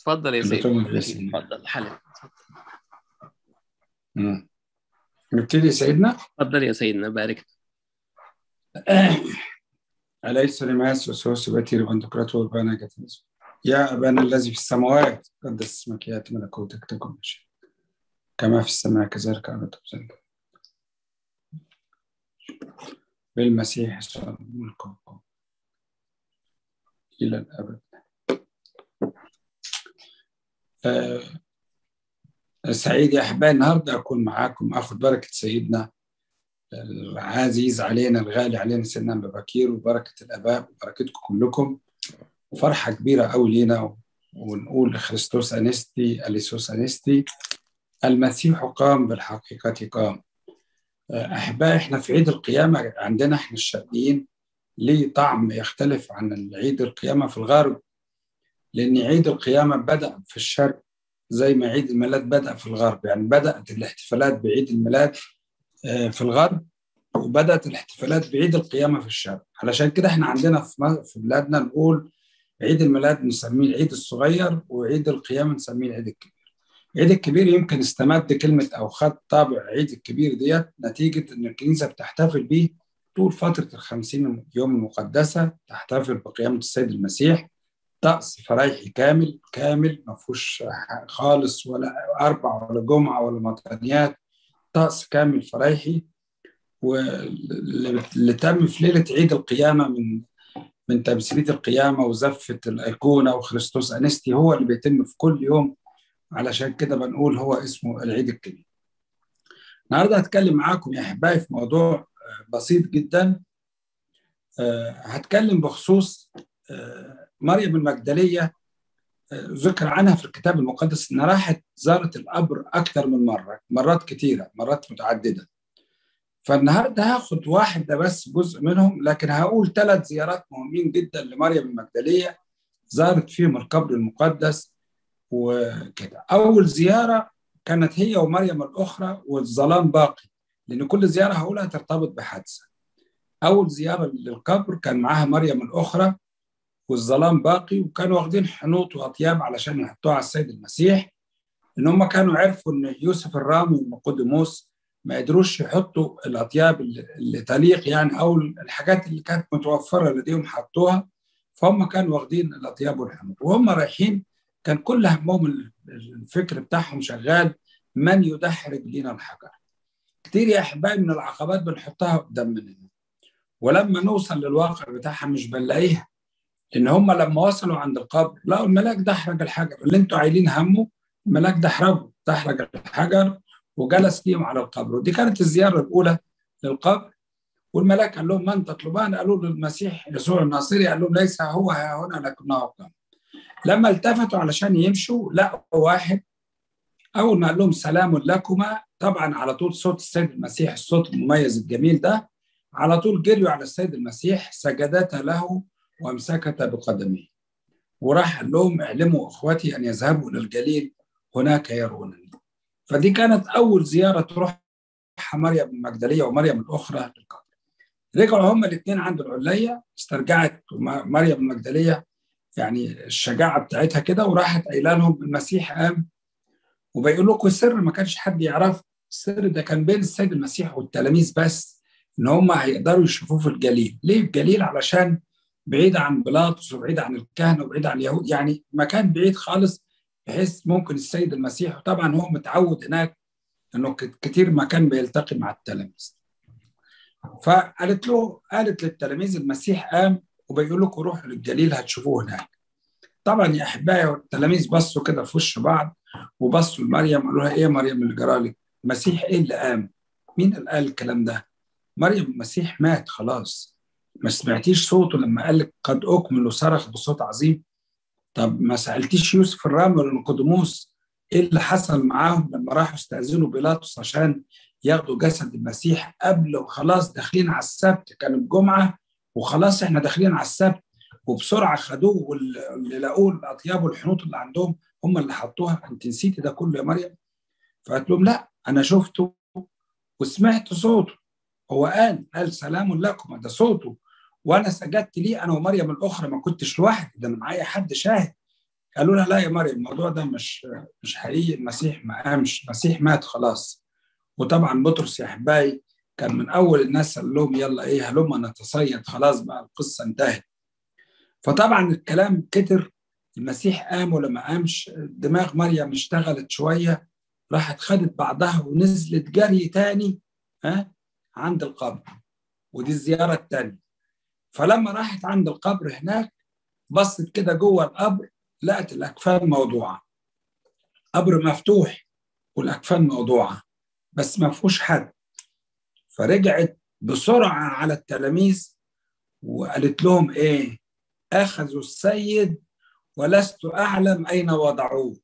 اتفضل يا اللي سيدي تؤمن باسمه. اتفضل حلو مم. نبتدي سيدنا اتفضل يا سيدنا بارك أليس لماس وسوس باتير بندقراط وبانا جاتنس يا أبانا الذي في السماوات قدس اسمك يأتي ملكوتك تكن مشيئتك كما في السماء كذلك على الأرض وسلم. بالمسيح يسوع الملك والقوة إلى الأبد آه، سعيد يا أحبائي النهاردة أكون معاكم أخذ بركة سيدنا العزيز علينا الغالي علينا سيدنا أبا بكير وبركة الآباء وبركتكم كلكم وفرحة كبيرة أوي لينا ونقول خريستوس أنستي أليسوس أنستي المسيح قام بالحقيقة قام أحبائي إحنا في عيد القيامة عندنا إحنا الشرقيين ليه طعم يختلف عن عيد القيامة في الغرب لأن عيد القيامة بدأ في الشرق زي ما عيد الميلاد بدأ في الغرب يعني بدأت الاحتفالات بعيد الميلاد آه، في الغرب وبدأت الاحتفالات بعيد القيامة في الشرق علشان كده احنا عندنا في م- في بلادنا نقول عيد الميلاد نسميه العيد الصغير وعيد القيامة نسميه العيد الكبير العيد الكبير يمكن استمد كلمة أو خد طابع عيد الكبير ديت نتيجة إن الكنيسة بتحتفل بيه طول فترة الخمسين يوم المقدسة تحتفل بقيامة السيد المسيح طقس فرايحي كامل كامل ما فيهوش خالص ولا أربع ولا جمعة ولا مطانيات طقس كامل فرايحي واللي تم في ليلة عيد القيامة من من تمثيلية القيامة وزفة الأيقونة وخريستوس أنستي هو اللي بيتم في كل يوم علشان كده بنقول هو اسمه العيد الكبير النهارده هتكلم معاكم يا أحبائي في موضوع آه، بسيط جدا آه، هتكلم بخصوص آه، مريم المجدلية آه، ذكر عنها في الكتاب المقدس انها راحت زارت القبر اكثر من مره مرات كثيره مرات متعدده فالنهارده هاخد واحده بس جزء منهم لكن هقول ثلاث زيارات مهمين جدا لمريم المجدليه زارت فيهم القبر المقدس وكده اول زياره كانت هي ومريم الاخرى والظلام باقي لان كل زياره هقولها ترتبط بحادثه اول زياره للقبر كان معاها مريم الاخرى والظلام باقي وكانوا واخدين حنوط واطياب علشان يحطوها على السيد المسيح ان هم كانوا عرفوا ان يوسف الرامي ونيقوديموس ما قدروش يحطوا الاطياب اللي اللي تليق يعني او الحاجات اللي كانت متوفره لديهم حطوها فهم كانوا واخدين الاطياب والحنوط وهم رايحين كان كل همهم الفكر بتاعهم شغال من يدحرج لنا الحجر كتير يا احبائي من العقبات بنحطها قدام مننا ولما نوصل للواقع بتاعها مش بنلاقيها ان هم لما وصلوا عند القبر لقوا الملاك دحرج الحجر اللي انتوا عايلين همه الملاك دحرجه دحرج الحجر وجلس ليهم على القبر ودي كانت الزياره الاولى للقبر والملاك قال لهم من تطلبان قالوا له المسيح يسوع الناصري قال لهم ليس هو ها هنا لكنه قام لما التفتوا علشان يمشوا لقوا واحد اول ما قال لهم سلام لكما طبعا على طول صوت السيد المسيح الصوت المميز الجميل ده على طول جريوا على السيد المسيح سجدتا له وامسكتا بقدميه وراح قال لهم اعلموا اخوتي ان يذهبوا الى الجليل هناك يرونني فدي كانت اول زياره تروح مريم المجدليه ومريم الاخرى للقبر رجعوا هما الاثنين عند العليه استرجعت مريم المجدليه يعني الشجاعه بتاعتها كده وراحت قايله لهم المسيح قام وبيقول لكم السر ما كانش حد يعرفه السر ده كان بين السيد المسيح والتلاميذ بس ان هم هيقدروا يشوفوه في الجليل ليه الجليل علشان بعيد عن بيلاطس وبعيد عن الكهنه وبعيد عن اليهود يعني مكان بعيد خالص بحيث ممكن السيد المسيح وطبعا هو متعود هناك انه كتير ما كان بيلتقي مع التلاميذ فقالت له قالت للتلاميذ المسيح قام وبيقول لكم روحوا للجليل هتشوفوه هناك طبعا يا احبائي التلاميذ بصوا كده في وش بعض وبصوا لمريم قالوا لها ايه يا مريم اللي جرالك المسيح ايه اللي قام مين اللي قال الكلام ده مريم المسيح مات خلاص ما سمعتيش صوته لما قال لك قد اكمل وصرخ بصوت عظيم طب ما سالتيش يوسف الرامي ولا نيقوديموس ايه اللي حصل معاهم لما راحوا استاذنوا بيلاطس عشان ياخدوا جسد المسيح قبل وخلاص داخلين على السبت كان الجمعه وخلاص احنا داخلين على السبت وبسرعه خدوه واللي لقوه الاطياب والحنوط اللي عندهم هم اللي حطوها انت نسيتي ده كله يا مريم فقالت لهم لا انا شفته وسمعت صوته هو قال قال سلام لكم ده صوته وانا سجدت ليه انا ومريم الاخرى ما كنتش لوحدي ده انا معايا حد شاهد قالوا لها لا يا مريم الموضوع ده مش مش حقيقي المسيح ما قامش المسيح مات خلاص وطبعا بطرس يا احبائي كان من اول الناس قال لهم يلا ايه هلما نتصيد خلاص بقى القصه انتهت فطبعا الكلام كتر المسيح قام ولا ما قامش دماغ مريم اشتغلت شويه راحت خدت بعضها ونزلت جري تاني ها عند القبر ودي الزياره الثانيه فلما راحت عند القبر هناك بصت كده جوه القبر لقت الاكفان موضوعه قبر مفتوح والاكفان موضوعه بس ما فيهوش حد فرجعت بسرعه على التلاميذ وقالت لهم ايه اخذوا السيد ولست اعلم اين وضعوه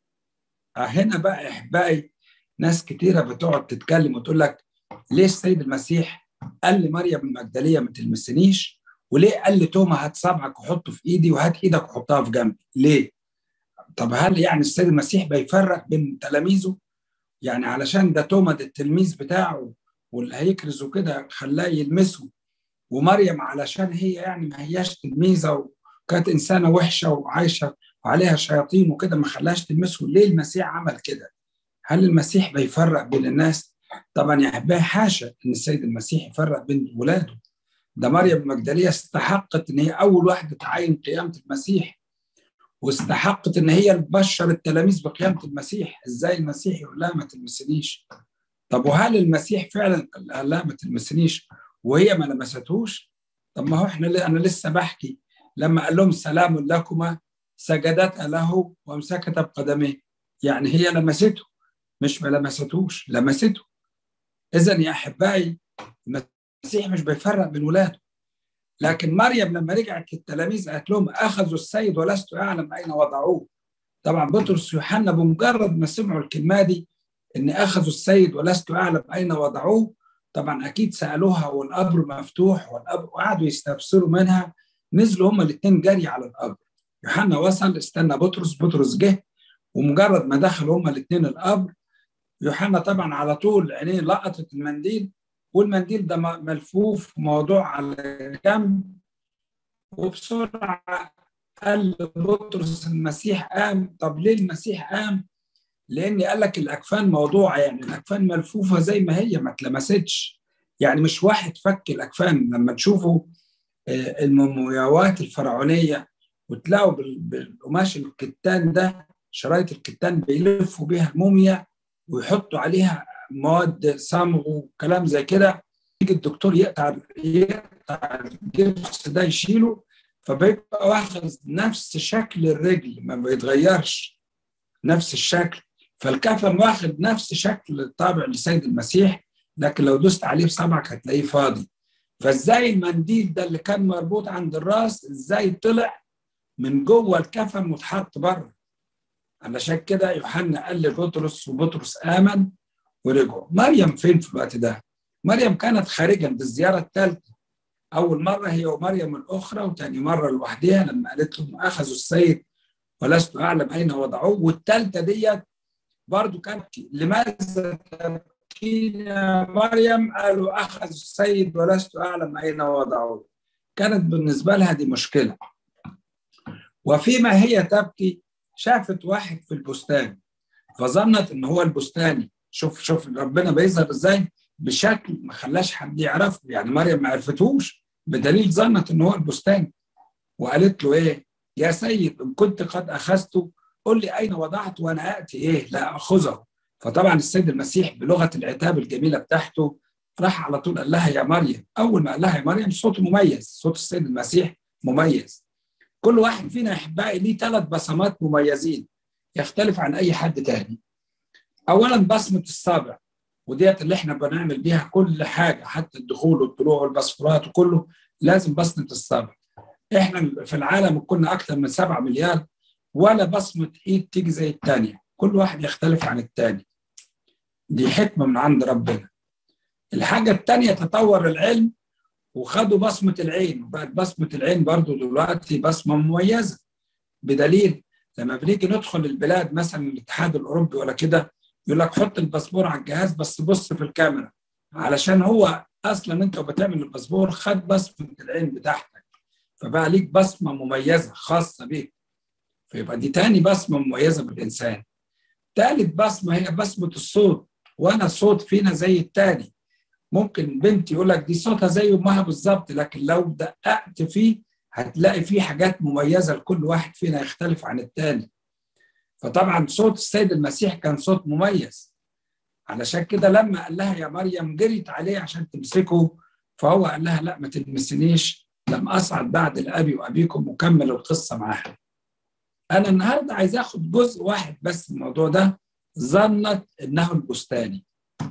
هنا بقى احبائي ناس كتيره بتقعد تتكلم وتقول لك ليه السيد المسيح قال لمريم المجدليه ما تلمسنيش وليه قال لي توما هات صبعك وحطه في ايدي وهات ايدك وحطها في جنبي ليه طب هل يعني السيد المسيح بيفرق بين تلاميذه يعني علشان ده توما ده التلميذ بتاعه واللي هيكرز وكده خلاه يلمسه ومريم علشان هي يعني ما هياش تلميذه وكانت انسانه وحشه وعايشه وعليها شياطين وكده ما خلاش تلمسه ليه المسيح عمل كده هل المسيح بيفرق بين الناس طبعا يا احبائي حاشا ان السيد المسيح يفرق بين ولاده ده مريم المجدليه استحقت ان هي اول واحده تعين قيامه المسيح واستحقت ان هي تبشر التلاميذ بقيامه المسيح ازاي المسيح يقول لها ما تلمسنيش طب وهل المسيح فعلا قال لها ما تلمسنيش وهي ما لمستهوش طب ما هو احنا انا لسه بحكي لما قال لهم سلام لكما سجدت له وامسكت بقدميه يعني هي لمسته مش ما لمستوش لمسته اذا يا احبائي المسيح مش بيفرق بين ولاده لكن مريم لما رجعت للتلاميذ قالت لهم اخذوا السيد ولست اعلم اين وضعوه طبعا بطرس ويوحنا بمجرد ما سمعوا الكلمه دي ان اخذوا السيد ولست اعلم اين وضعوه طبعا اكيد سالوها والقبر مفتوح والقبر وقعدوا يستفسروا منها نزلوا هما الاثنين جري على القبر يوحنا وصل استنى بطرس بطرس جه ومجرد ما دخلوا هما الاثنين القبر يوحنا طبعا على طول عينيه لقطت المنديل والمنديل ده ملفوف موضوع على جنب وبسرعه قال بطرس المسيح قام طب ليه المسيح قام؟ لان قال لك الاكفان موضوعه يعني الاكفان ملفوفه زي ما هي ما اتلمستش يعني مش واحد فك الاكفان لما تشوفوا المومياوات الفرعونيه وتلاقوا بالقماش الكتان ده شرايط الكتان بيلفوا بيها الموميا ويحطوا عليها مواد صمغ وكلام زي كده يجي الدكتور يقطع يقطع الجبس ده يشيله فبيبقى واخد نفس شكل الرجل ما بيتغيرش نفس الشكل فالكفن واخد نفس شكل الطابع لسيد المسيح لكن لو دوست عليه بصبعك هتلاقيه فاضي فازاي المنديل ده اللي كان مربوط عند الراس ازاي طلع من جوه الكفن واتحط بره علشان كده يوحنا قال لبطرس وبطرس امن ورجعوا مريم فين في الوقت ده مريم كانت خارجا بالزياره الثالثه اول مره هي ومريم الاخرى وثاني مره لوحدها لما قالت لهم اخذوا السيد ولست اعلم اين وضعوه والثالثه ديت برضو كانت لماذا تبكين يا مريم قالوا اخذوا السيد ولست اعلم اين وضعوه كانت بالنسبه لها دي مشكله وفيما هي تبكي شافت واحد في البستان فظنت ان هو البستاني شوف شوف ربنا بيظهر ازاي بشكل ما خلاش حد يعرفه يعني مريم ما عرفتهوش بدليل ظنت ان هو البستاني وقالت له ايه يا سيد ان كنت قد اخذته قل لي اين وضعت وانا اتي ايه لا اخذه فطبعا السيد المسيح بلغه العتاب الجميله بتاعته راح على طول قال لها يا مريم اول ما قال لها يا مريم صوته مميز صوت السيد المسيح مميز كل واحد فينا احبائي ليه ثلاث بصمات مميزين يختلف عن اي حد تاني اولا بصمه الصابع وديت اللي احنا بنعمل بيها كل حاجه حتى الدخول والطلوع والباسبورات وكله لازم بصمه الصابع احنا في العالم كنا اكثر من 7 مليار ولا بصمه ايد تيجي زي الثانيه كل واحد يختلف عن الثاني دي حكمه من عند ربنا الحاجه الثانيه تطور العلم وخدوا بصمه العين وبقت بصمه العين برضو دلوقتي بصمه مميزه بدليل لما بنيجي ندخل البلاد مثلا الاتحاد الاوروبي ولا كده يقول لك حط الباسبور على الجهاز بس بص في الكاميرا علشان هو اصلا انت بتعمل الباسبور خد بصمه العين بتاعتك فبقى ليك بصمه مميزه خاصه بيك فيبقى دي تاني بصمه مميزه بالانسان تالت بصمه هي بصمه الصوت وانا صوت فينا زي التاني ممكن بنت يقول لك دي صوتها زي امها بالظبط لكن لو دققت فيه هتلاقي فيه حاجات مميزه لكل واحد فينا يختلف عن التاني فطبعا صوت السيد المسيح كان صوت مميز علشان كده لما قال لها يا مريم جريت عليه عشان تمسكه فهو قال لها لا ما تلمسنيش لم اصعد بعد لابي وابيكم وكمل القصه معاها انا النهارده عايز اخد جزء واحد بس من الموضوع ده ظنت انه البستاني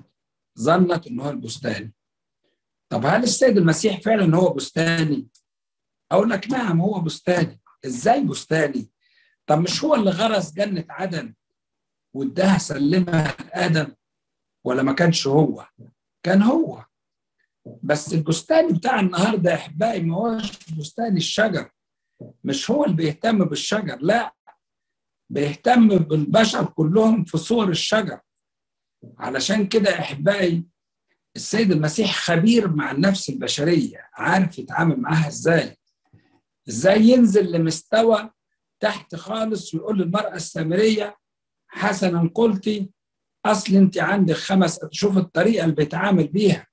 ظنت انه البستاني طب هل السيد المسيح فعلا هو بستاني اقول لك نعم هو بستاني ازاي بستاني طب مش هو اللي غرس جنة عدن واداها سلمها لآدم ولا ما كانش هو كان هو بس البستان بتاع النهارده يا احبائي ما هوش بستان الشجر مش هو اللي بيهتم بالشجر لا بيهتم بالبشر كلهم في صور الشجر علشان كده يا احبائي السيد المسيح خبير مع النفس البشريه عارف يتعامل معاها ازاي ازاي ينزل لمستوى تحت خالص ويقول للمراه السامريه حسنا قلتي اصل انت عندك خمس شوف الطريقه اللي بيتعامل بيها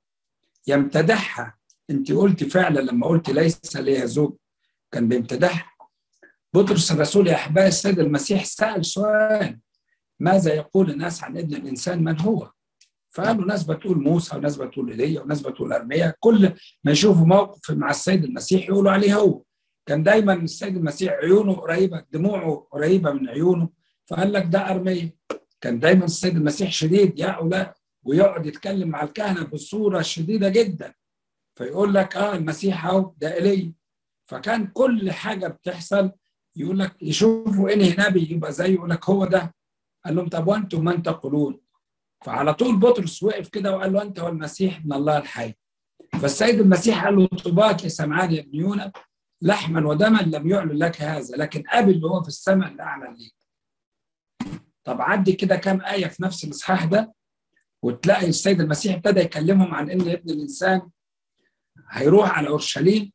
يمتدحها انت قلتي فعلا لما قلت ليس لي زوج كان بيمتدحها بطرس الرسول يا احبائي السيد المسيح سال سؤال ماذا يقول الناس عن ابن الانسان من هو؟ فقالوا ناس بتقول موسى وناس بتقول ايليا وناس بتقول ارميا كل ما يشوفوا موقف مع السيد المسيح يقولوا عليه هو كان دايما السيد المسيح عيونه قريبه دموعه قريبه من عيونه فقال لك ده ارميا كان دايما السيد المسيح شديد يا أولاد ويقعد يتكلم مع الكهنه بصوره شديده جدا فيقول لك اه المسيح اهو ده ايليا فكان كل حاجه بتحصل يقول لك يشوفوا انهي نبي يبقى زيه يقول لك هو ده قال لهم طب وانتم من تقولون فعلى طول بطرس وقف كده وقال له انت هو المسيح ابن الله الحي فالسيد المسيح قال له طباك يا سمعان يا ابن يونا لحما ودما لم يعلن لك هذا لكن ابي اللي هو في السماء اللي اعلن ليك طب عدي كده كام ايه في نفس الاصحاح ده وتلاقي السيد المسيح ابتدى يكلمهم عن ان ابن الانسان هيروح على اورشليم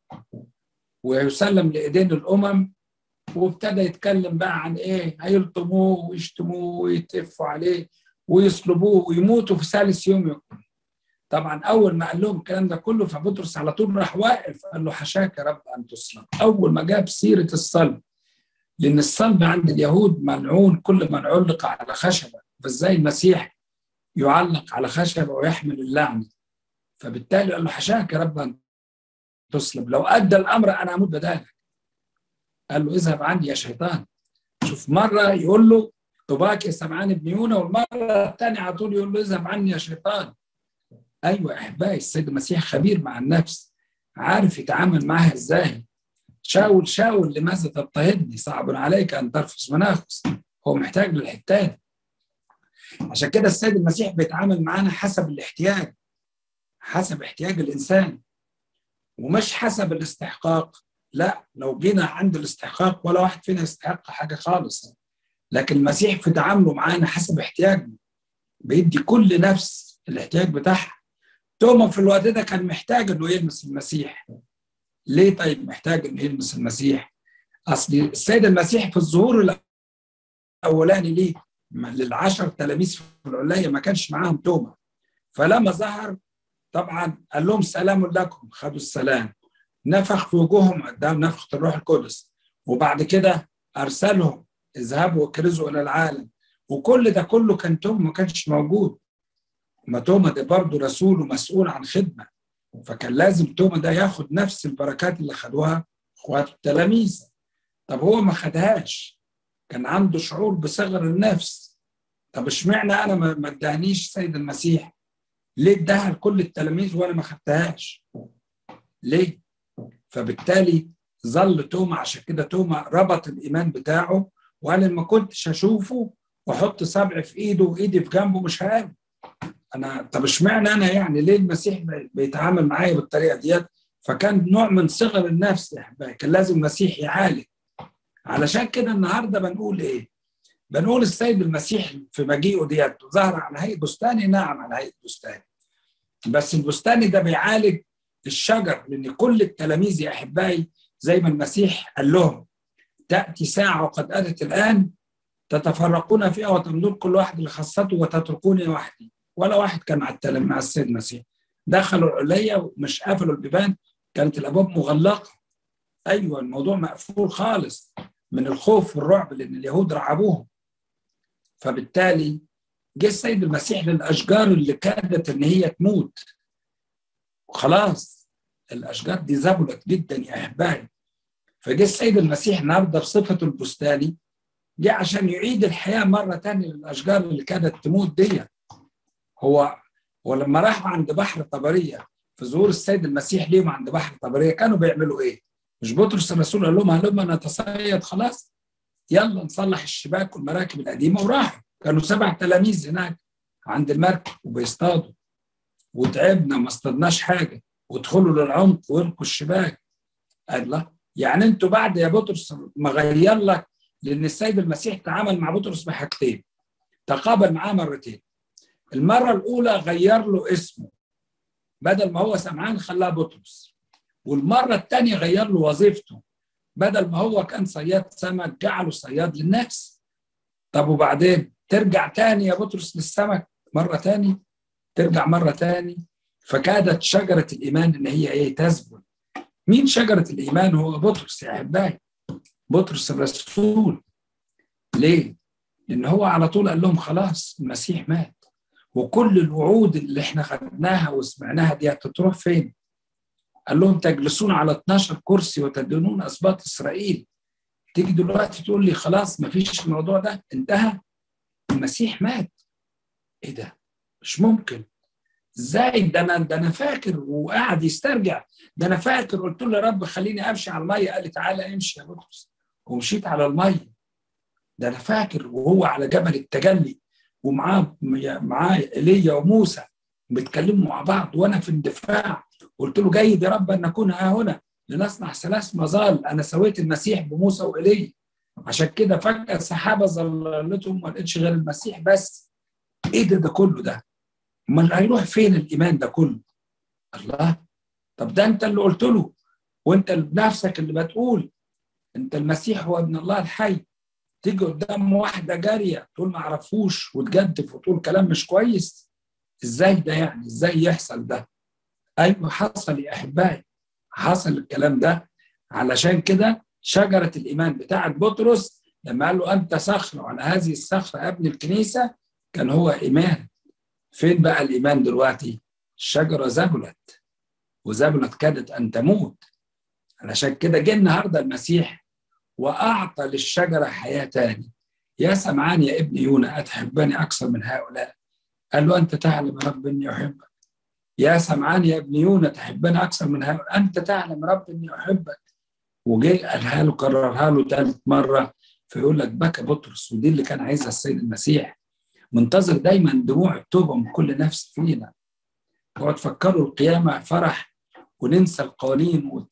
ويسلم لايدين الامم وابتدى يتكلم بقى عن ايه هيلطموه ويشتموه ويتفوا عليه ويصلبوه ويموتوا في ثالث يوم يكون طبعا اول ما قال لهم الكلام ده كله فبطرس على طول راح واقف قال له حشاك يا رب ان تصلب اول ما جاب سيره الصلب لان الصلب عند اليهود ملعون كل من علق على خشبه فازاي المسيح يعلق على خشبه ويحمل اللعنه فبالتالي قال له حشاك يا رب ان تصلب لو ادى الامر انا اموت بدالك قال له اذهب عني يا شيطان شوف مره يقول له طباك يا سمعان بن يونا والمره الثانيه على طول يقول له اذهب عني يا شيطان ايوه يا احبائي السيد المسيح خبير مع النفس عارف يتعامل معها ازاي شاول شاول لماذا تضطهدني صعب عليك ان ترفس مناخس هو محتاج للحتات عشان كده السيد المسيح بيتعامل معانا حسب الاحتياج حسب احتياج الانسان ومش حسب الاستحقاق لا لو جينا عند الاستحقاق ولا واحد فينا يستحق حاجه خالص لكن المسيح في تعامله معانا حسب احتياجنا بيدي كل نفس الاحتياج بتاعها توما في الوقت ده كان محتاج انه يلمس المسيح ليه طيب محتاج انه يلمس المسيح اصل السيد المسيح في الظهور الاولاني ليه للعشر تلاميذ في العلية ما كانش معاهم توما فلما ظهر طبعا قال لهم سلام لكم خدوا السلام نفخ في وجوههم قدام نفخة الروح القدس وبعد كده أرسلهم اذهبوا واكرزوا إلى العالم وكل ده كله كان توما ما كانش موجود ما توما ده برضه رسول ومسؤول عن خدمة فكان لازم توما ده ياخد نفس البركات اللي خدوها اخوات التلاميذ طب هو ما خدهاش كان عنده شعور بصغر النفس طب اشمعنى انا ما ادانيش سيد المسيح ليه اداها لكل التلاميذ وانا ما خدتهاش ليه فبالتالي ظل توما عشان كده توما ربط الايمان بتاعه وقال ما كنتش هشوفه واحط صبع في ايده وايدي في جنبه مش هقابل انا طب اشمعنى انا يعني ليه المسيح بيتعامل معايا بالطريقه ديت فكان نوع من صغر النفس يا احبائي كان لازم المسيح يعالج علشان كده النهارده بنقول ايه بنقول السيد المسيح في مجيئه ديت ظهر على هيئه بستاني نعم على هيئه بستاني بس البستاني ده بيعالج الشجر لان كل التلاميذ يا احبائي زي ما المسيح قال لهم تأتي ساعة وقد أتت الآن تتفرقون فيها وتمضون كل واحد لخاصته وتتركوني وحدي ولا واحد كان مع التلم مع السيد المسيح دخلوا العلية ومش قفلوا البيبان كانت الأبواب مغلقة أيوة الموضوع مقفول خالص من الخوف والرعب لأن اليهود رعبوهم فبالتالي جه السيد المسيح للأشجار اللي كادت إن هي تموت وخلاص الأشجار دي ذبلت جدا يا أحبائي فجه السيد المسيح النهارده بصفته البستاني جه عشان يعيد الحياه مره تانية للاشجار اللي كانت تموت دي هو ولما راحوا عند بحر طبريه في ظهور السيد المسيح ليهم عند بحر طبريه كانوا بيعملوا ايه؟ مش بطرس الرسول قال لهم هلما نتصيد خلاص يلا نصلح الشباك والمراكب القديمه وراحوا كانوا سبع تلاميذ هناك عند المركب وبيصطادوا وتعبنا ما اصطادناش حاجه وادخلوا للعمق واركوا الشباك قال لا يعني انتوا بعد يا بطرس ما غير لك لان السيد المسيح تعامل مع بطرس بحاجتين تقابل معاه مرتين المره الاولى غير له اسمه بدل ما هو سمعان خلاه بطرس والمره الثانيه غير له وظيفته بدل ما هو كان صياد سمك جعله صياد للناس طب وبعدين ترجع تاني يا بطرس للسمك مره تاني ترجع مره تاني فكادت شجره الايمان ان هي ايه تثبت مين شجرة الإيمان هو بطرس يا أحبائي بطرس الرسول ليه؟ لأن هو على طول قال لهم خلاص المسيح مات وكل الوعود اللي احنا خدناها وسمعناها دي هتروح فين؟ قال لهم تجلسون على 12 كرسي وتدينون أسباط إسرائيل تيجي دلوقتي تقول لي خلاص ما فيش الموضوع ده انتهى المسيح مات ايه ده؟ مش ممكن ازاي ده انا ده انا فاكر وقاعد يسترجع ده انا فاكر قلت له يا رب خليني امشي على الميه قال لي تعالى امشي يا بطرس ومشيت على الميه ده انا فاكر وهو على جبل التجلي ومعاه معاه ايليا وموسى بيتكلموا مع بعض وانا في الدفاع قلت له جيد يا رب ان نكون ها هنا لنصنع ثلاث مظال انا سويت المسيح بموسى وايليا عشان كده فجاه السحابه ظللتهم ما لقيتش غير المسيح بس ايه ده ده كله ده امال هيروح فين الايمان ده كله الله طب ده انت اللي قلت له وانت بنفسك اللي بتقول انت المسيح هو ابن الله الحي تيجي قدام واحده جاريه تقول ما اعرفوش وتجدف وتقول كلام مش كويس ازاي ده يعني ازاي يحصل ده ايوه حصل يا احبائي حصل الكلام ده علشان كده شجره الايمان بتاعه بطرس لما قال له انت صخر وعلى هذه الصخره ابن الكنيسه كان هو ايمان فين بقى الايمان دلوقتي الشجره زبلت وزبلت كادت ان تموت علشان كده جه النهارده المسيح واعطى للشجره حياه تاني يا سمعان يا ابن يونا اتحبني اكثر من هؤلاء قال له انت تعلم يا رب اني احبك يا سمعان يا ابن يونا تحبني اكثر من هؤلاء انت تعلم يا رب اني احبك وجه قالها له كررها له ثالث مره فيقول لك بكى بطرس ودي اللي كان عايزها السيد المسيح منتظر دايما دموع التوبه من كل نفس فينا اوعوا تفكروا القيامه فرح وننسى القوانين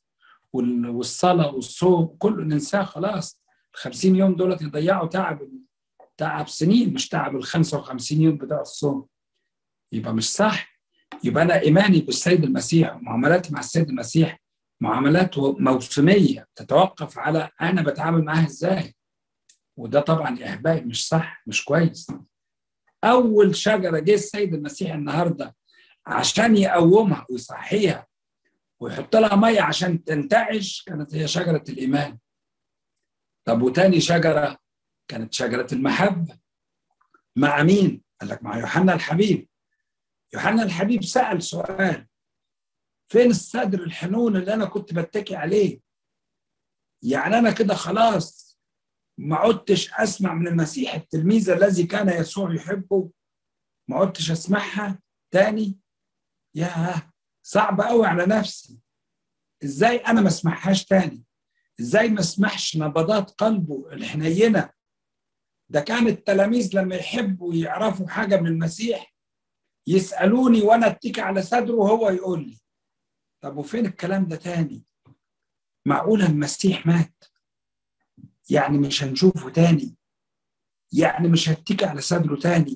والصلاه والصوم كله ننساه خلاص ال 50 يوم دولت يضيعوا تعب تعب سنين مش تعب ال 55 يوم بتاع الصوم يبقى مش صح يبقى انا ايماني بالسيد المسيح ومعاملاتي مع السيد المسيح معاملات موسميه تتوقف على انا بتعامل معاها ازاي وده طبعا يا احبائي مش صح مش كويس اول شجره جه السيد المسيح النهارده عشان يقومها ويصحيها ويحط لها ميه عشان تنتعش كانت هي شجره الايمان طب وتاني شجره كانت شجره المحبه مع مين قال لك مع يوحنا الحبيب يوحنا الحبيب سال سؤال فين الصدر الحنون اللي انا كنت بتكي عليه يعني انا كده خلاص ما عدتش اسمع من المسيح التلميذ الذي كان يسوع يحبه ما عدتش اسمعها تاني يا صعب قوي على نفسي ازاي انا ما اسمعهاش تاني ازاي ما اسمعش نبضات قلبه الحنينه ده كان التلاميذ لما يحبوا يعرفوا حاجه من المسيح يسالوني وانا اتكي على صدره وهو يقول لي طب وفين الكلام ده تاني معقوله المسيح مات يعني مش هنشوفه تاني يعني مش هتكي على صدره تاني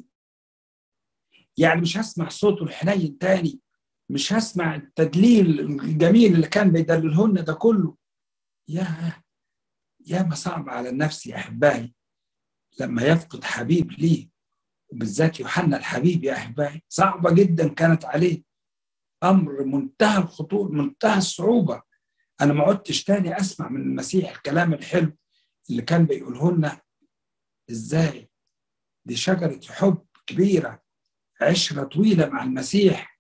يعني مش هسمع صوته الحنين تاني مش هسمع التدليل الجميل اللي كان بيدللهن ده كله يا ياما صعب على النفس يا احبائي لما يفقد حبيب ليه وبالذات يوحنا الحبيب يا احبائي صعبه جدا كانت عليه امر منتهى الخطوره منتهى الصعوبه انا ما عدتش تاني اسمع من المسيح الكلام الحلو اللي كان بيقوله لنا ازاي دي شجره حب كبيره عشره طويله مع المسيح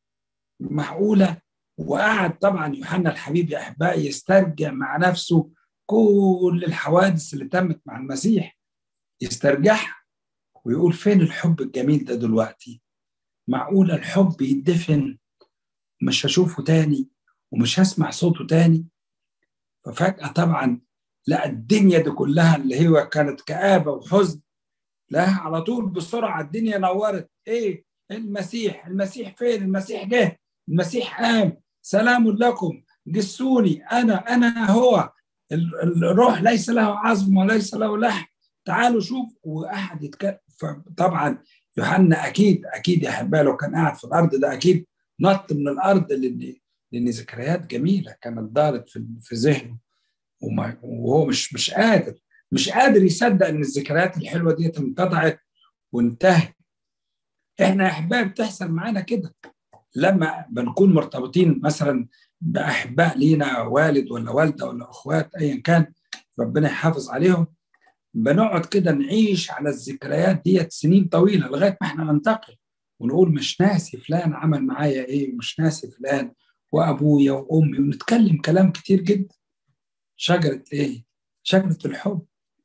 معقوله وقعد طبعا يوحنا الحبيب يا احبائي يسترجع مع نفسه كل الحوادث اللي تمت مع المسيح يسترجعها ويقول فين الحب الجميل ده دلوقتي معقولة الحب يدفن مش هشوفه تاني ومش هسمع صوته تاني ففجأة طبعا لا الدنيا دي كلها اللي هي كانت كآبة وحزن لا على طول بسرعة الدنيا نورت ايه المسيح المسيح فين المسيح جه المسيح قام سلام لكم جسوني انا انا هو الروح ليس له عظم وليس له لحم تعالوا شوف وقعد يتكلم طبعا يوحنا اكيد اكيد يا احبائي لو كان قاعد في الارض ده اكيد نط من الارض لان لان ذكريات جميله كانت دارت في في ذهنه وهو مش مش قادر مش قادر يصدق ان الذكريات الحلوه دي انقطعت وانتهت احنا يا احبائي بتحصل معانا كده لما بنكون مرتبطين مثلا باحباء لينا والد ولا والده ولا اخوات ايا كان ربنا يحافظ عليهم بنقعد كده نعيش على الذكريات ديت سنين طويله لغايه ما احنا ننتقل ونقول مش ناسي فلان عمل معايا ايه ومش ناسي فلان وابويا وامي ونتكلم كلام كتير جدا شجره ايه؟ شجره الحب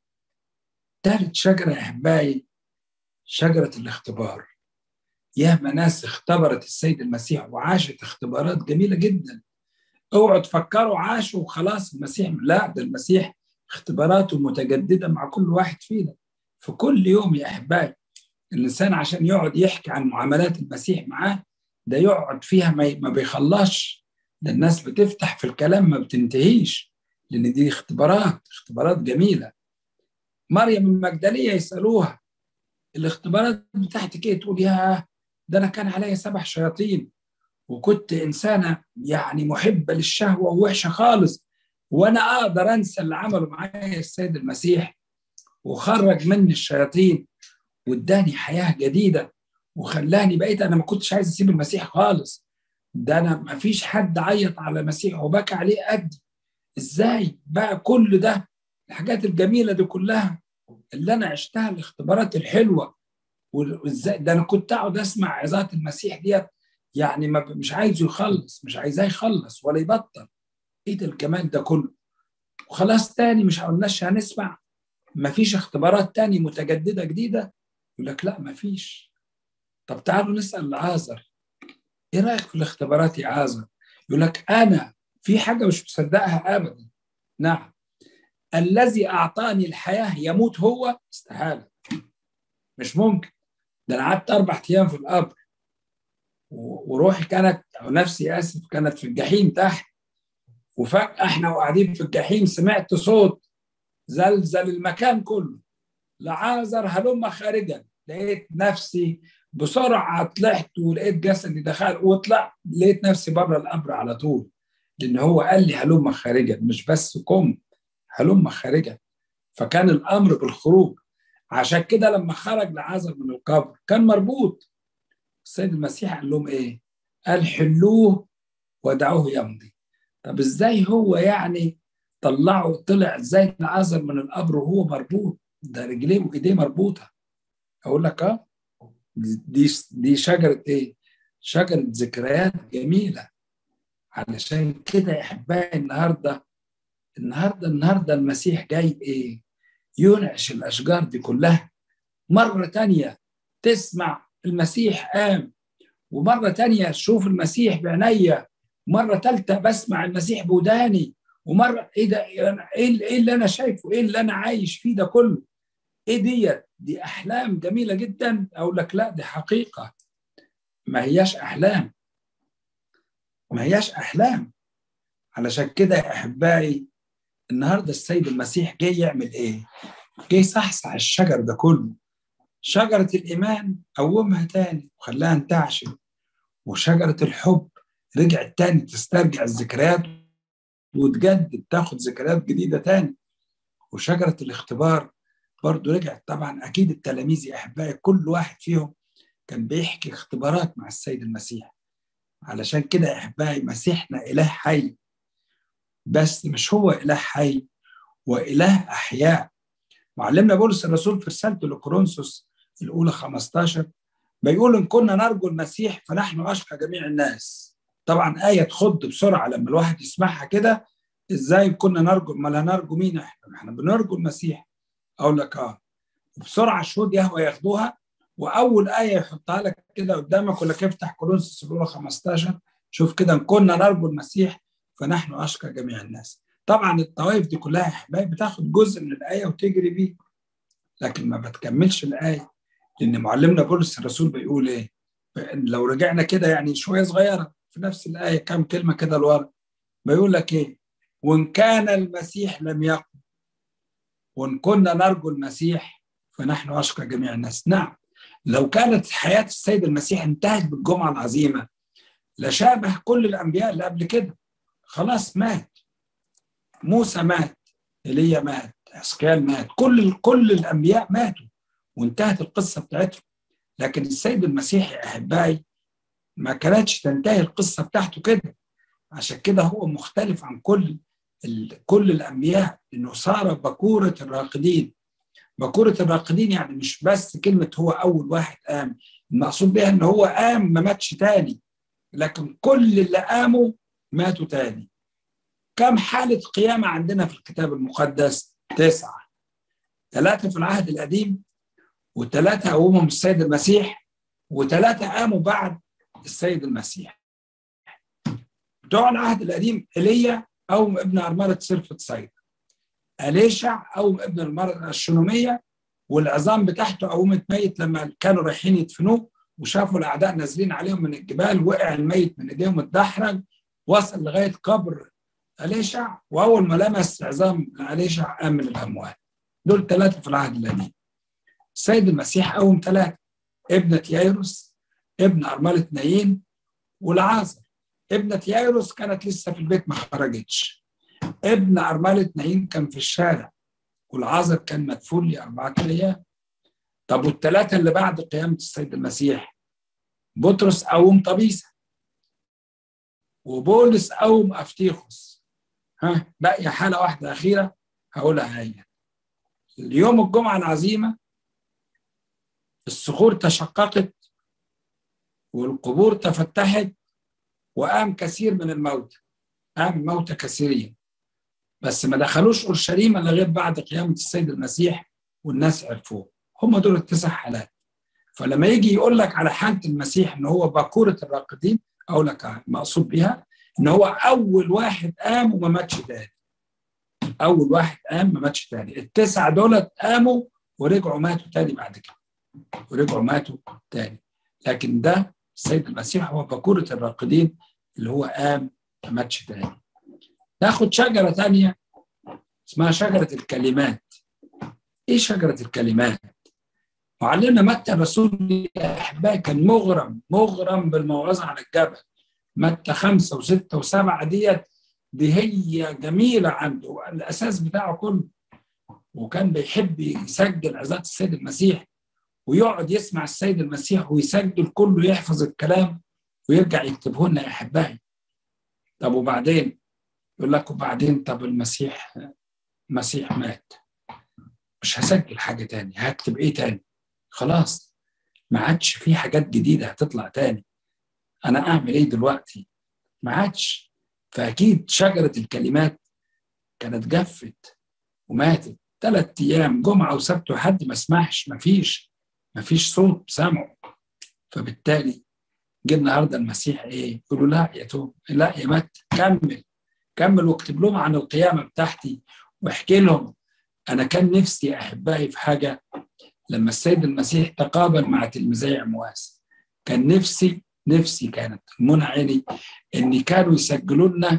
ثالث شجره يا احبائي شجره الاختبار ياما ناس اختبرت السيد المسيح وعاشت اختبارات جميله جدا اوعوا تفكروا عاشوا وخلاص المسيح لا ده المسيح اختباراته متجددة مع كل واحد فينا في كل يوم يا أحبائي الإنسان عشان يقعد يحكي عن معاملات المسيح معاه ده يقعد فيها ما بيخلصش ده الناس بتفتح في الكلام ما بتنتهيش لأن دي اختبارات اختبارات جميلة مريم المجدلية يسألوها الاختبارات بتاعتك ايه تقول يا ده انا كان عليا سبع شياطين وكنت انسانه يعني محبه للشهوه ووحشه خالص وانا اقدر انسى اللي عمله معايا السيد المسيح وخرج مني الشياطين واداني حياه جديده وخلاني بقيت انا ما كنتش عايز اسيب المسيح خالص ده انا ما فيش حد عيط على المسيح وبكى عليه قدي ازاي بقى كل ده الحاجات الجميله دي كلها اللي انا عشتها الاختبارات الحلوه وازاي ده انا كنت اقعد اسمع عظات المسيح ديت يعني ما مش عايزه يخلص مش عايزاه يخلص ولا يبطل ايه ده الجمال ده كله وخلاص تاني مش قلناش هنسمع مفيش اختبارات تاني متجدده جديده يقول لك لا مفيش طب تعالوا نسال عازر ايه رايك في الاختبارات يا عازر يقول لك انا في حاجه مش مصدقها ابدا نعم الذي اعطاني الحياه يموت هو استحاله مش ممكن ده انا قعدت اربع ايام في القبر وروحي كانت او نفسي اسف كانت في الجحيم تحت وفجأة احنا وقاعدين في الجحيم سمعت صوت زلزل المكان كله لعازر هلم خارجا لقيت نفسي بسرعة طلعت ولقيت جسدي دخل وطلع لقيت نفسي بره القبر على طول لأن هو قال لي هلم خارجا مش بس قم هلم خارجا فكان الأمر بالخروج عشان كده لما خرج لعازر من القبر كان مربوط السيد المسيح قال لهم ايه؟ قال حلوه ودعوه يمضي طب ازاي هو يعني طلعه طلع ازاي العازر من القبر وهو مربوط ده رجليه وايديه مربوطه اقول لك اه دي دي شجره ايه؟ شجره ذكريات جميله علشان كده يا احبائي النهارده النهارده النهارده المسيح جاي ايه؟ ينعش الاشجار دي كلها مره تانية تسمع المسيح قام ومره تانية تشوف المسيح بعينيا مره ثالثه بسمع المسيح بوداني ومره ايه ده ايه اللي انا شايفه ايه اللي انا عايش فيه ده كله ايه ديت دي احلام جميله جدا اقول لك لا دي حقيقه ما هياش احلام ما هياش احلام علشان كده يا احبائي النهارده السيد المسيح جاي يعمل ايه؟ جاي يصحصح الشجر ده كله شجرة الإيمان قومها تاني وخلاها انتعشت وشجرة الحب رجعت تاني تسترجع الذكريات وتجدد تاخد ذكريات جديدة تاني وشجرة الاختبار برضو رجعت طبعا أكيد التلاميذ يا أحبائي كل واحد فيهم كان بيحكي اختبارات مع السيد المسيح علشان كده يا أحبائي مسيحنا إله حي بس مش هو إله حي وإله أحياء معلمنا بولس الرسول في رسالته لكورنثوس الأولى 15 بيقول إن كنا نرجو المسيح فنحن أشقى جميع الناس طبعا آية تخض بسرعة لما الواحد يسمعها كده إزاي كنا نرجو ما لا نرجو مين إحنا إحنا بنرجو المسيح أقول لك آه بسرعة شهود يهوى ياخدوها وأول آية يحطها لك كده قدامك يقول لك افتح كورنثوس الأولى 15 شوف كده إن كنا نرجو المسيح فنحن أشقى جميع الناس طبعا الطوائف دي كلها يا احبائي بتاخد جزء من الايه وتجري بيه لكن ما بتكملش الايه لان معلمنا بولس الرسول بيقول ايه لو رجعنا كده يعني شويه صغيره في نفس الايه كام كلمه كده لورا بيقول لك ايه وان كان المسيح لم يقم وان كنا نرجو المسيح فنحن اشقى جميع الناس نعم لو كانت حياه السيد المسيح انتهت بالجمعه العظيمه لشابه كل الانبياء اللي قبل كده خلاص مات موسى مات ايليا مات حسكال مات كل كل الانبياء ماتوا وانتهت القصه بتاعتهم لكن السيد المسيح يا احبائي ما كانتش تنتهي القصه بتاعته كده عشان كده هو مختلف عن كل كل الانبياء انه صار بكوره الراقدين بكوره الراقدين يعني مش بس كلمه هو اول واحد قام المقصود بها ان هو قام ما ماتش تاني لكن كل اللي قاموا ماتوا تاني كم حالة قيامة عندنا في الكتاب المقدس؟ تسعة ثلاثة في العهد القديم وثلاثة قومهم السيد المسيح وثلاثة قاموا بعد السيد المسيح بتوع العهد القديم ايليا قوم ابن أرملة سرفة صيدا أليشع قوم ابن المرأة الشنومية والعظام بتاعته قومت ميت لما كانوا رايحين يدفنوه وشافوا الأعداء نازلين عليهم من الجبال وقع الميت من إيديهم اتدحرج وصل لغاية قبر أليشع وأول ما لمس عظام أليشع قام من الأموات دول ثلاثة في العهد القديم السيد المسيح قوم ثلاثة ابنة يايروس ابن أرملة نايين والعازر ابنة يايروس كانت لسه في البيت ما خرجتش ابن أرملة نايين كان في الشارع والعازر كان مدفون لأربعة أيام طب والثلاثة اللي بعد قيامة السيد المسيح بطرس قوم طبيسة وبولس قوم أفتيخوس ها باقي حالة واحدة أخيرة هقولها هي اليوم الجمعة العظيمة الصخور تشققت والقبور تفتحت وقام كثير من الموتى قام موتى كثيرين بس ما دخلوش اورشليم الا غير بعد قيامه السيد المسيح والناس عرفوه هم دول التسع حالات فلما يجي يقول لك على حاله المسيح ان هو باكوره الراقدين اقول لك مقصود بها ان هو اول واحد قام وما ماتش تاني اول واحد قام ما ماتش تاني التسعه دولت قاموا ورجعوا ماتوا تاني بعد كده ورجعوا ماتوا تاني لكن ده السيد المسيح هو باكوره الراقدين اللي هو قام ما ماتش تاني ناخد شجره تانية اسمها شجره الكلمات ايه شجره الكلمات معلمنا متى الرسول يا احبائي كان مغرم مغرم بالموعظه على الجبل متى خمسه وسته وسبعه ديت دي هي جميله عنده الاساس بتاعه كله وكان بيحب يسجل عظات السيد المسيح ويقعد يسمع السيد المسيح ويسجل كله يحفظ الكلام ويرجع يكتبه لنا يا احبائي طب وبعدين يقول لك وبعدين طب المسيح المسيح مات مش هسجل حاجه تاني هكتب ايه تاني خلاص ما عادش في حاجات جديده هتطلع تاني انا اعمل ايه دلوقتي ما عادش فاكيد شجره الكلمات كانت جفت وماتت ثلاث ايام جمعه وسبت وحد ما اسمعش ما فيش ما فيش صوت سمعه فبالتالي جه النهارده المسيح ايه؟ يقولوا لا يا توب لا يا مات كمل كمل واكتب لهم عن القيامه بتاعتي واحكي لهم انا كان نفسي يا احبائي في حاجه لما السيد المسيح تقابل مع تلميذي عمواس كان نفسي نفسي كانت منى عيني ان كانوا يسجلوا لنا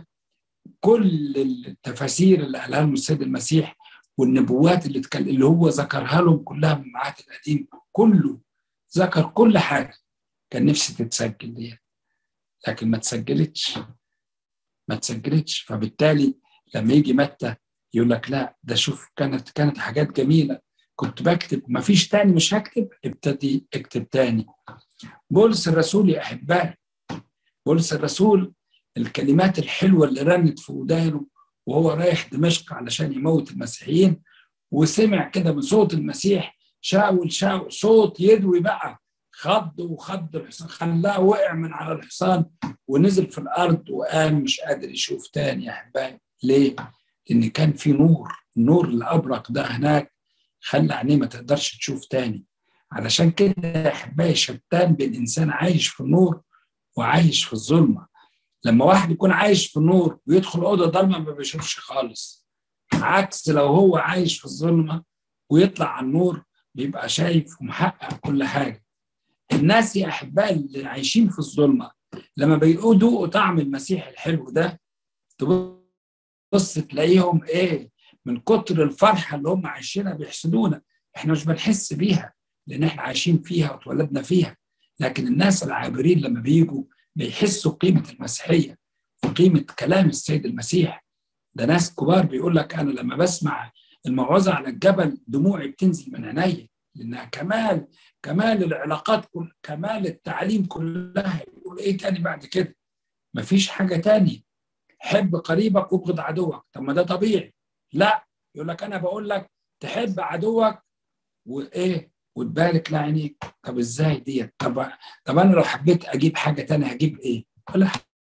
كل التفاسير اللي قالها لهم السيد المسيح والنبوات اللي تكلم اللي هو ذكرها لهم كلها من العهد القديم كله ذكر كل حاجه كان نفسي تتسجل دي لكن ما تسجلتش ما تسجلتش فبالتالي لما يجي متى يقول لك لا ده شوف كانت كانت حاجات جميله كنت بكتب ما فيش تاني مش هكتب ابتدي اكتب تاني بولس الرسول يا احبائي بولس الرسول الكلمات الحلوه اللي رنت في ودانه وهو رايح دمشق علشان يموت المسيحيين وسمع كده من صوت المسيح شاول شاول صوت يدوي بقى خض وخض الحصان خلاه وقع من على الحصان ونزل في الارض وقام مش قادر يشوف تاني يا احبائي ليه؟ لان كان في نور النور اللي ابرق ده هناك خلى عينيه ما تقدرش تشوف تاني علشان كده يا احبائي شتان بين انسان عايش في النور وعايش في الظلمه لما واحد يكون عايش في النور ويدخل اوضه ضلمه ما بيشوفش خالص عكس لو هو عايش في الظلمه ويطلع على النور بيبقى شايف ومحقق كل حاجه الناس يا احبائي اللي عايشين في الظلمه لما بيدوقوا طعم المسيح الحلو ده تبص تلاقيهم ايه من كتر الفرحه اللي هم عايشينها بيحسدونا احنا مش بنحس بيها لان احنا عايشين فيها واتولدنا فيها لكن الناس العابرين لما بيجوا بيحسوا قيمه المسيحيه وقيمه كلام السيد المسيح ده ناس كبار بيقول لك انا لما بسمع الموعظه على الجبل دموعي بتنزل من عينيا لانها كمال كمال العلاقات كل كمال التعليم كلها يقول ايه تاني بعد كده مفيش حاجه تانية حب قريبك وابغض عدوك طب ما ده طبيعي لا يقول لك انا بقول لك تحب عدوك وايه وتبارك لعينيك طب ازاي ديت طب طب انا لو حبيت اجيب حاجه تانية هجيب ايه ولا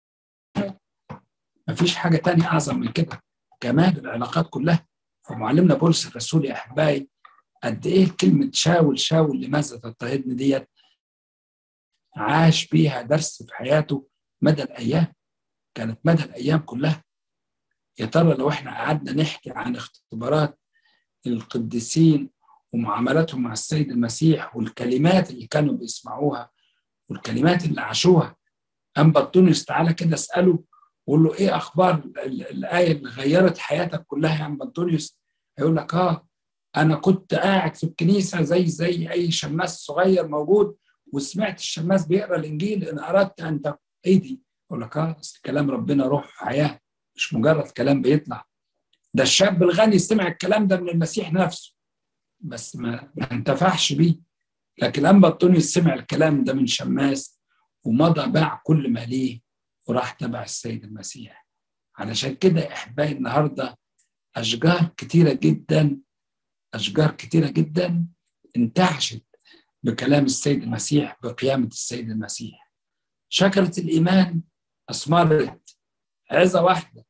مفيش حاجه تانية اعظم من كده كمال العلاقات كلها فمعلمنا بولس الرسول يا احبائي قد ايه كلمه شاول شاول لماذا تضطهدني ديت عاش بيها درس في حياته مدى الايام كانت مدى الايام كلها يا ترى لو احنا قعدنا نحكي عن اختبارات القديسين ومعاملاتهم مع السيد المسيح والكلمات اللي كانوا بيسمعوها والكلمات اللي عاشوها أم بطونس تعالى كده اسأله وقول له إيه أخبار الآية اللي غيرت حياتك كلها يا أم بطونس هيقول لك آه أنا كنت قاعد في الكنيسة زي زي أي شماس صغير موجود وسمعت الشماس بيقرا الإنجيل إن أردت أن تكون إيه دي؟ يقول لك آه بس كلام ربنا روح حياة مش مجرد كلام بيطلع ده الشاب الغني سمع الكلام ده من المسيح نفسه بس ما, ما انتفعش بيه لكن أنبا بطونيوس سمع الكلام ده من شماس ومضى باع كل ما ليه وراح تبع السيد المسيح علشان كده يا احبائي النهارده اشجار كتيره جدا اشجار كتيره جدا انتعشت بكلام السيد المسيح بقيامه السيد المسيح شجره الايمان اثمرت عظه واحده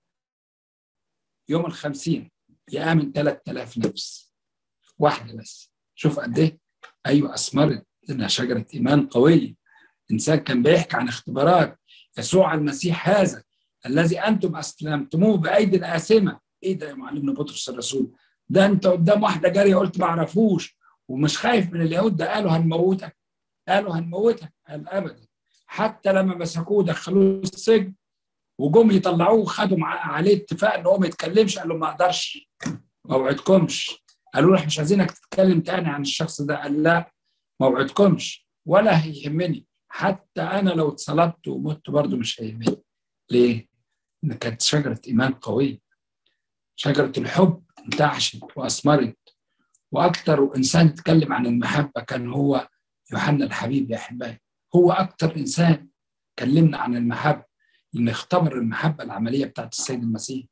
يوم الخمسين يآمن 3000 نفس واحده بس شوف قد ايه ايوه اثمرت انها شجره ايمان قويه انسان كان بيحكي عن اختبارات يسوع المسيح هذا الذي انتم اسلمتموه بايدي آثمه ايه ده يا معلمنا بطرس الرسول ده انت قدام واحده جاريه قلت ما اعرفوش ومش خايف من اليهود ده قالوا هنموتك قالوا هنموتك قال ابدا حتى لما مسكوه دخلوه السجن وجم يطلعوه خدوا عليه اتفاق ان هو ما يتكلمش قال له ما اقدرش ما اوعدكمش قالوا له مش عايزينك تتكلم تاني عن الشخص ده قال لا ما اوعدكمش ولا هيهمني حتى انا لو اتصلبت ومت برضه مش هيهمني ليه؟ ان كانت شجره ايمان قويه شجره الحب انتعشت واثمرت واكثر انسان اتكلم عن المحبه كان هو يوحنا الحبيب يا احبائي هو اكثر انسان كلمنا عن المحبه ان اختبر المحبه العمليه بتاعت السيد المسيح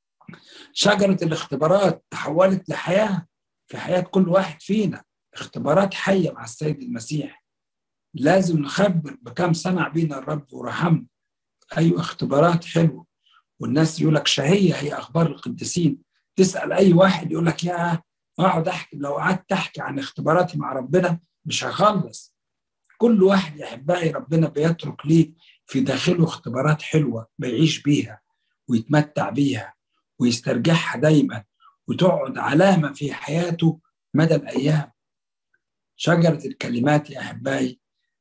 شجره الاختبارات تحولت لحياه في حياه كل واحد فينا اختبارات حيه مع السيد المسيح لازم نخبر بكم صنع بينا الرب ورحمنا ايوه اختبارات حلوه والناس يقول لك شهيه هي اخبار القديسين تسال اي واحد يقول لك يا اقعد احكي لو قعدت احكي عن اختباراتي مع ربنا مش هخلص كل واحد يا احبائي ربنا بيترك ليه في داخله اختبارات حلوه بيعيش بيها ويتمتع بيها ويسترجعها دايما وتقعد علامه في حياته مدى الايام شجره الكلمات يا احبائي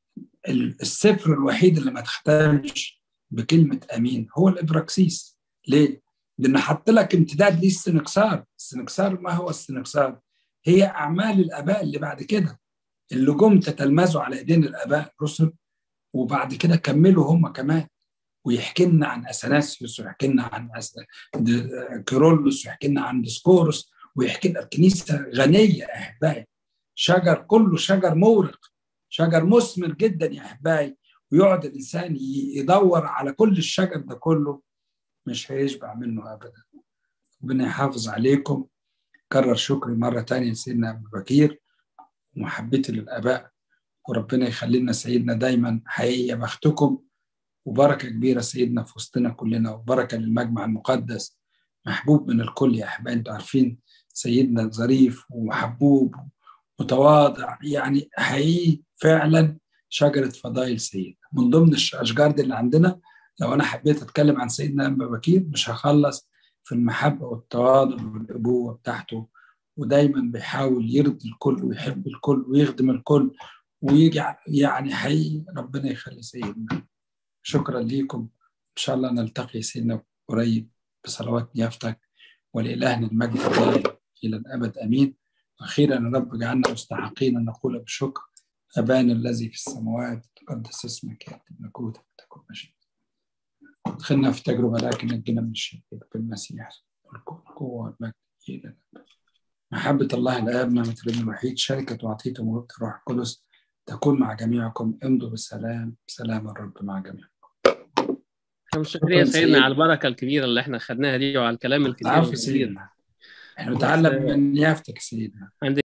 السفر الوحيد اللي ما تختمش بكلمه امين هو الابراكسيس ليه؟ لانه حط لك امتداد ليه السنكسار السنكسار ما هو السنكسار؟ هي اعمال الاباء اللي بعد كده اللي جم تتلمذوا على ايدين الاباء الرسل وبعد كده كملوا هم كمان ويحكي لنا عن اثناسيوس ويحكي لنا عن كيرولوس ويحكي لنا عن ديسكورس ويحكي لنا الكنيسه غنيه يا احبائي شجر كله شجر مورق شجر مثمر جدا يا احبائي ويقعد الانسان يدور على كل الشجر ده كله مش هيشبع منه ابدا ربنا يحافظ عليكم كرر شكري مره تانية سيدنا ابو بكير ومحبتي للاباء وربنا يخلي لنا سيدنا دايما حقيقي يا بختكم وبركه كبيره سيدنا في وسطنا كلنا وبركه للمجمع المقدس محبوب من الكل يا احبائي انتوا عارفين سيدنا ظريف ومحبوب متواضع يعني حقيقي فعلا شجره فضائل سيدنا من ضمن الاشجار دي اللي عندنا لو انا حبيت اتكلم عن سيدنا ابا بكير مش هخلص في المحبه والتواضع والابوه بتاعته ودايما بيحاول يرضي الكل ويحب الكل ويخدم الكل ويجي يعني حقيقي ربنا يخلي سيدنا شكرا ليكم ان شاء الله نلتقي سيدنا قريب بصلوات نيافتك ولإلهنا المجد إلى الأبد أمين أخيرا يا رب اجعلنا مستحقين أن نقول بشكر أبانا الذي في السماوات تقدس اسمك يأتي ملكوتك تكن مشيئتك دخلنا في تجربة لكن نجينا من الشرك بالمسيح القوة والمجد إلى الأبد محبة الله الآب نعمة الابن الوحيد شركة وعطية وموهبة الروح القدس تكون مع جميعكم امضوا بالسلام سلام الرب مع جميعكم شكرا سيدنا على البركة الكبيرة اللي احنا خدناها دي وعلى الكلام الكتير عفو سيدنا احنا نتعلم من يافتك سيدنا